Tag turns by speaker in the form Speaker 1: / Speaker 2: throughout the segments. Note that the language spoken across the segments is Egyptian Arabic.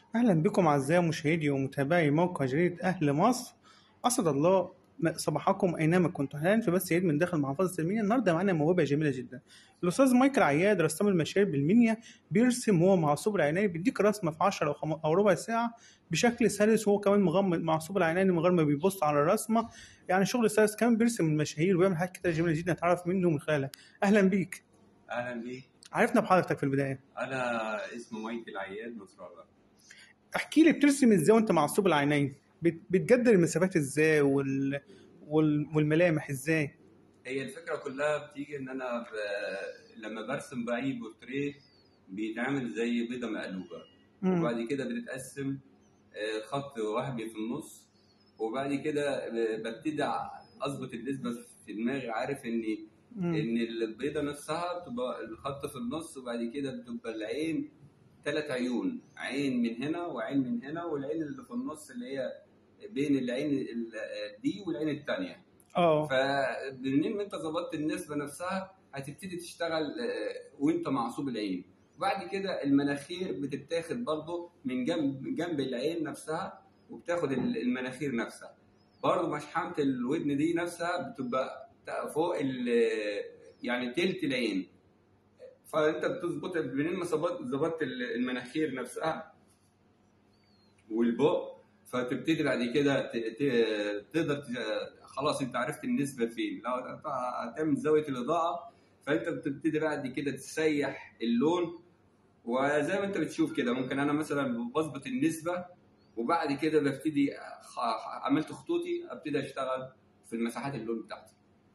Speaker 1: أهلا بكم أعزائي مشاهدي ومتابعي موقع جريدة أهل مصر أسعد الله صباحكم أينما كنتم حاليا في بث عيد من داخل محافظة المنيا النهاردة معانا موهبة جميلة جدا الأستاذ مايكل عياد رسام المشاهير بالمنيا بيرسم هو معصوب العينين بيديك رسمة في 10 أو, خم... أو ربع ساعة بشكل سلس وهو كمان مغمض معصوب العينين من غير ما بيبص على الرسمة يعني شغل سلس كمان بيرسم المشاهير وبيعمل حاجات كتير جميلة جدا نتعرف منه من خلالها أهلا بيك
Speaker 2: اهلا بيك
Speaker 1: عرفنا بحضرتك في البداية
Speaker 2: انا اسمي مايكل عياد نصر الله
Speaker 1: احكي لي بترسم ازاي وانت معصوب العينين بت- بتجدد المسافات ازاي وال... وال... والملامح ازاي
Speaker 2: هي الفكره كلها بتيجي ان انا ب... لما برسم باي بورتريه بيتعمل زي بيضه مقلوبه
Speaker 1: مم.
Speaker 2: وبعد كده بتتقسم آه، خط وهمي في النص وبعد كده ب- ببتدي اظبط النسبه في دماغي عارف ان
Speaker 1: مم.
Speaker 2: ان البيضه نفسها بتبقى الخط في النص وبعد كده بتبقى العين ثلاث عيون عين من هنا وعين من هنا والعين اللي في النص اللي هي بين العين ال- دي والعين الثانيه
Speaker 1: اه
Speaker 2: فمنين ما انت ظبطت النسبه نفسها هتبتدي تشتغل آه، وانت معصوب العين وبعد كده المناخير بتتاخد برضه من جنب جنب العين نفسها وبتاخد ال- المناخير نفسها برضه مشحمه الودن دي نفسها بتبقى فوق ال- يعني تلت العين فانت بتظبط منين ما ظبطت ظبطت المناخير نفسها والبق فتبتدي بعد كده ت- ت- تقدر ت- خلاص انت عرفت النسبه فين لو انت هتعمل زاويه الاضاءه فانت بتبتدي بعد كده تسيح اللون وزي ما انت بتشوف كده ممكن انا مثلا بظبط النسبه وبعد كده ببتدي خ- عملت خطوطي ابتدي اشتغل في المساحات اللون بتاعتي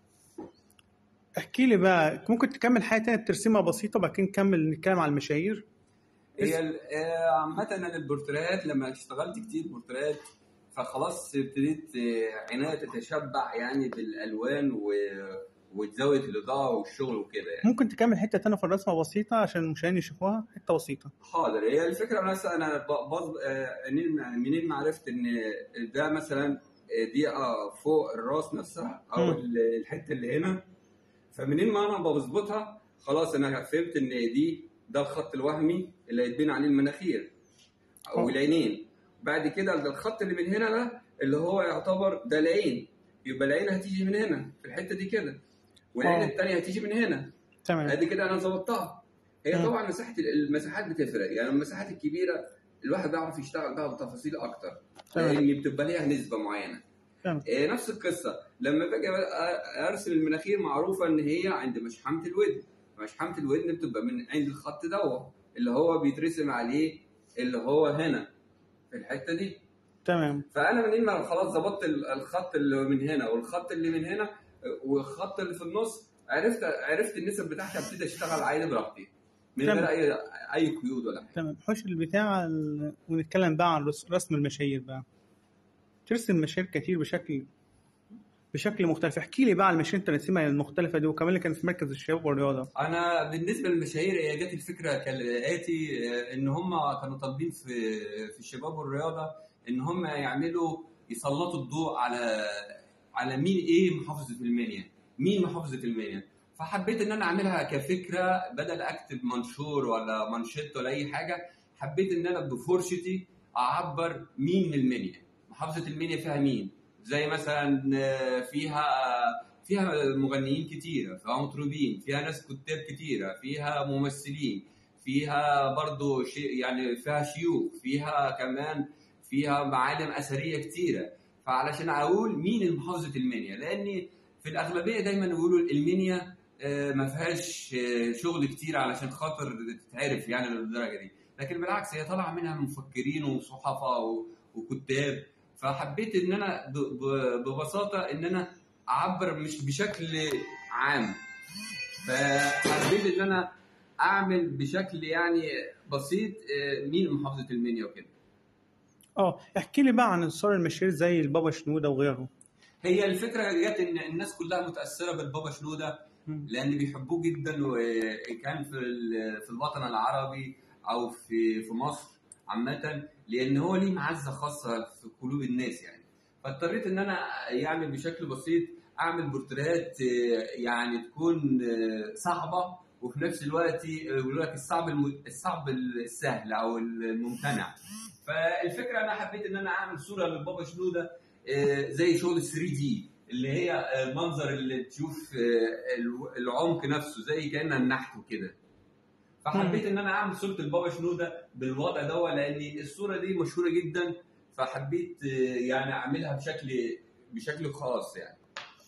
Speaker 1: احكي لي بقى ممكن تكمل حاجه تانية ترسمها بسيطه وبعد كده نكمل نتكلم على المشاهير
Speaker 2: هي ال- آه، عامة أنا البورتريات لما اشتغلت كتير بورتريات فخلاص ابتديت آه، عناية تتشبع يعني بالألوان و... وزاوية الإضاءة والشغل وكده يعني
Speaker 1: ممكن تكمل حته تانية في الرسمه بسيطه عشان المشاهدين يشوفوها حته بسيطه
Speaker 2: حاضر هي الفكرة مثلا أنا ب- بظ... آه، منين منين ما عرفت إن ده مثلا آه، دي آه، فوق الراس نفسها أو
Speaker 1: مم.
Speaker 2: ال- الحتة اللي هنا فمنين ما أنا بظبطها خلاص أنا فهمت إن دي ده الخط الوهمي اللي هيتبني عليه المناخير او
Speaker 1: أه.
Speaker 2: العينين بعد كده ده الخط اللي من هنا ده اللي هو يعتبر ده العين يبقى العين هتيجي من هنا في الحته دي كده والعين
Speaker 1: أه.
Speaker 2: الثانيه هتيجي من هنا
Speaker 1: تمام
Speaker 2: ادي كده انا ظبطتها هي
Speaker 1: مم.
Speaker 2: طبعا مساحه المساحات بتفرق يعني المساحات الكبيره الواحد بيعرف يشتغل بقى بتفاصيل اكتر
Speaker 1: تمام.
Speaker 2: لان بتبقى ليها نسبه معينه
Speaker 1: تمام
Speaker 2: إيه نفس القصه لما باجي أ- ارسم المناخير معروفه ان هي عند مشحمه الودن مشحمه الودن بتبقى من عند الخط دوت اللي هو بيترسم عليه اللي هو هنا في الحته دي
Speaker 1: تمام
Speaker 2: فانا منين ما خلاص ظبطت ال- الخط اللي من هنا والخط اللي من هنا والخط اللي في النص عرفت عرفت النسب بتاعتي ابتدي اشتغل عادي براحتي من
Speaker 1: تمام.
Speaker 2: غير اي اي قيود ولا حاجه
Speaker 1: تمام حوش البتاع ال- ونتكلم بقى عن رس- رسم المشاهير بقى ترسم مشاهير كتير بشكل بشكل مختلف احكي لي بقى على المشاهير انت راسمها المختلفه دي وكمان اللي كانت في مركز الشباب والرياضه
Speaker 2: انا بالنسبه للمشاهير هي جت الفكره كالاتي آه، ان هم كانوا طالبين في في الشباب والرياضه ان هم يعملوا يسلطوا الضوء على على مين ايه محافظه المنيا مين محافظه المنيا فحبيت ان انا اعملها كفكره بدل اكتب منشور ولا منشط ولا اي حاجه حبيت ان انا بفرشتي اعبر مين من المنيا محافظه المنيا فيها مين زي مثلا آه، فيها فيها مغنيين كتيرة فيها مطربين فيها ناس كتاب كتيرة فيها ممثلين فيها برضو شيء يعني فيها شيوخ فيها كمان فيها معالم أثرية كتيرة فعلشان أقول مين محافظة المنيا لأن في الأغلبية دايما يقولوا المنيا آه، ما فيهاش آه، شغل كتير علشان خاطر تتعرف يعني للدرجة دي لكن بالعكس هي طالعة منها مفكرين وصحفاء و- وكتاب فحبيت ان انا ب- ب- ببساطه ان انا اعبر مش بشكل عام فحبيت ان انا اعمل بشكل يعني بسيط آه، مين محافظه المنيا وكده
Speaker 1: اه احكي لي بقى عن صور المشاهير زي البابا شنوده وغيره
Speaker 2: هي الفكره جت ان الناس كلها متاثره بالبابا شنوده
Speaker 1: مم.
Speaker 2: لان بيحبوه جدا وكان في ال- في الوطن العربي او في في مصر عامه لان هو ليه معزه خاصه في قلوب الناس يعني فاضطريت ان انا يعني بشكل بسيط اعمل بورتريهات آه، يعني تكون آه، صعبه وفي نفس الوقت يقول لك الصعب الم... الصعب السهل او الممتنع فالفكره انا حبيت ان انا اعمل صوره للبابا شنوده آه، زي شغل 3 دي اللي هي آه، منظر اللي تشوف آه، الو- العمق نفسه زي كانها النحت وكده فحبيت ان انا اعمل صوره البابا شنوده بالوضع ده لان الصوره دي مشهوره جدا فحبيت آه، يعني اعملها بشكل بشكل خاص يعني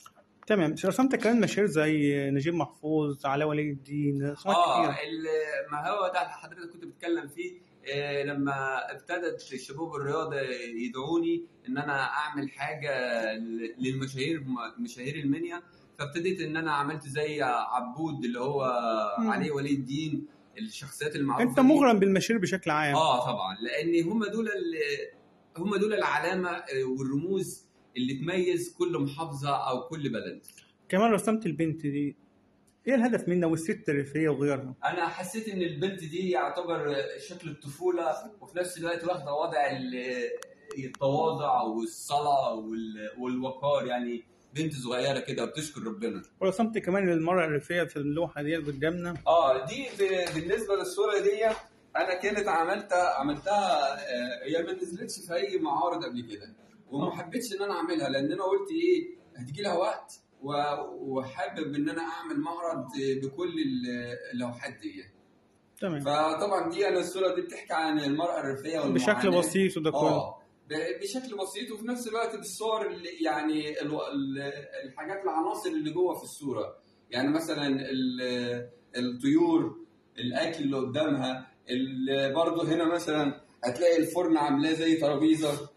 Speaker 1: تمام رسمت كمان مشاهير زي نجيب محفوظ علاء ولي الدين اسماء
Speaker 2: اه
Speaker 1: كتير
Speaker 2: ال- ما هو ده اللي حضرتك كنت بتتكلم فيه آه، لما ابتدت شباب الرياضه يدعوني ان انا اعمل حاجه ل- للمشاهير مشاهير المنيا فابتديت ان انا عملت زي عبود اللي هو
Speaker 1: مم.
Speaker 2: علي ولي الدين الشخصيات المعروفه
Speaker 1: انت
Speaker 2: دي.
Speaker 1: مغرم بالمشاهير بشكل عام
Speaker 2: اه طبعا لان هم دول ال- هم دول العلامه آه، والرموز اللي تميز كل محافظه او كل بلد
Speaker 1: كمان رسمت البنت دي ايه الهدف منها والست الريفيه وغيرها
Speaker 2: انا حسيت ان البنت دي يعتبر شكل الطفوله وفي نفس الوقت واخده وضع ال- التواضع والصلاه وال- والوقار يعني بنت صغيره كده بتشكر ربنا
Speaker 1: ورسمت كمان المرأة الريفية في اللوحة دي قدامنا
Speaker 2: اه دي ب- بالنسبه للصوره دي انا كانت عملتها عملتها آه، هي ما نزلتش في اي معارض قبل كده وما حبيتش ان انا اعملها لان انا قلت ايه هتجي لها وقت و- وحابب ان انا اعمل معرض بكل ال- اللوحات دي
Speaker 1: تمام
Speaker 2: فطبعا دي انا الصوره دي بتحكي عن المراه الريفيه
Speaker 1: بشكل
Speaker 2: والمعاناة.
Speaker 1: بسيط وده كله
Speaker 2: اه ب- بشكل بسيط وفي نفس الوقت بالصور اللي يعني ال- ال- الحاجات العناصر اللي جوه في الصوره يعني مثلا ال- الطيور الاكل اللي قدامها ال- برضه هنا مثلا هتلاقي الفرن عاملاه زي ترابيزه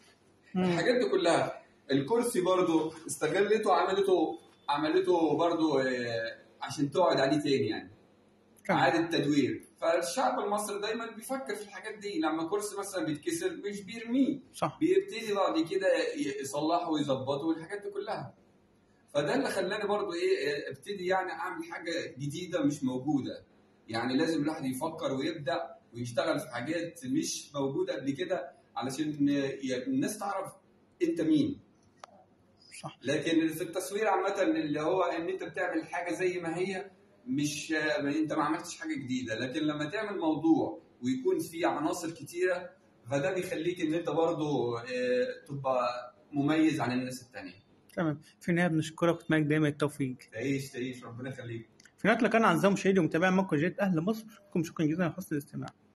Speaker 1: مم.
Speaker 2: الحاجات دي كلها الكرسي برضه استغلته عملته عملته برضه آه، عشان تقعد عليه تاني يعني
Speaker 1: تمام.
Speaker 2: اعاده تدوير فالشعب المصري دايما بيفكر في الحاجات دي لما كرسي مثلا بيتكسر مش بيرميه
Speaker 1: صح
Speaker 2: بيبتدي بعد كده يصلحه ويظبطه والحاجات دي كلها فده اللي خلاني برضو ايه ابتدي يعني اعمل حاجه جديده مش موجوده يعني لازم الواحد يفكر ويبدا ويشتغل في حاجات مش موجوده قبل كده علشان ي- الناس تعرف انت مين
Speaker 1: صح
Speaker 2: لكن في التصوير عامه اللي هو ان انت بتعمل حاجه زي ما هي مش انت ما عملتش حاجه جديده لكن لما تعمل موضوع ويكون فيه عناصر كتيره فده بيخليك ان انت برضو آه، تبقى مميز عن الناس التانية
Speaker 1: تمام في النهاية بنشكرك واتمنى دايما التوفيق
Speaker 2: تعيش تعيش ربنا يخليك
Speaker 1: في نهاية لقاءنا أعزائي المشاهدين ومتابعي موقع جريدة أهل مصر لكم شكرا جزيلا على حسن الاستماع